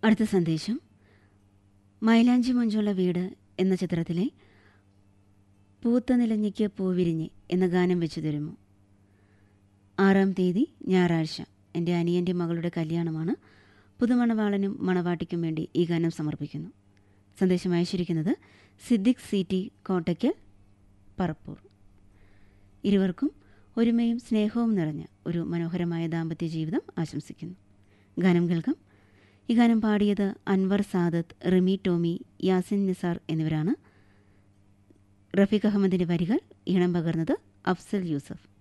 അടുത്ത സന്ദേശം മൈലാഞ്ചി മഞ്ചുള്ള വീട് എന്ന ചിത്രത്തിലെ പൂത്ത നിലഞ്ഞിക്ക് പൂവിരിഞ്ഞ് എന്ന ഗാനം വെച്ചു തരുമോ ആറാം തീയതി ഞായറാഴ്ച എൻ്റെ അനിയൻ്റെ മകളുടെ കല്യാണമാണ് പുതുമണവാളനും മണവാട്ടിക്കും വേണ്ടി ഈ ഗാനം സമർപ്പിക്കുന്നു സന്ദേശം അയച്ചിരിക്കുന്നത് സിദ്ദിഖ് സി ടി കോട്ടയ്ക്കൽ പറപ്പൂർ ഇരുവർക്കും ഒരുമയും സ്നേഹവും നിറഞ്ഞ ഒരു മനോഹരമായ ദാമ്പത്യ ജീവിതം ആശംസിക്കുന്നു ഗാനം കേൾക്കാം ഈ ഗാനം പാടിയത് അൻവർ സാദത്ത് റിമി ടോമി യാസിൻ നിസാർ എന്നിവരാണ് റഫീഖ് അഹമ്മദിൻ്റെ വരികൾ ഈണം പകർന്നത് അഫ്സൽ യൂസഫ്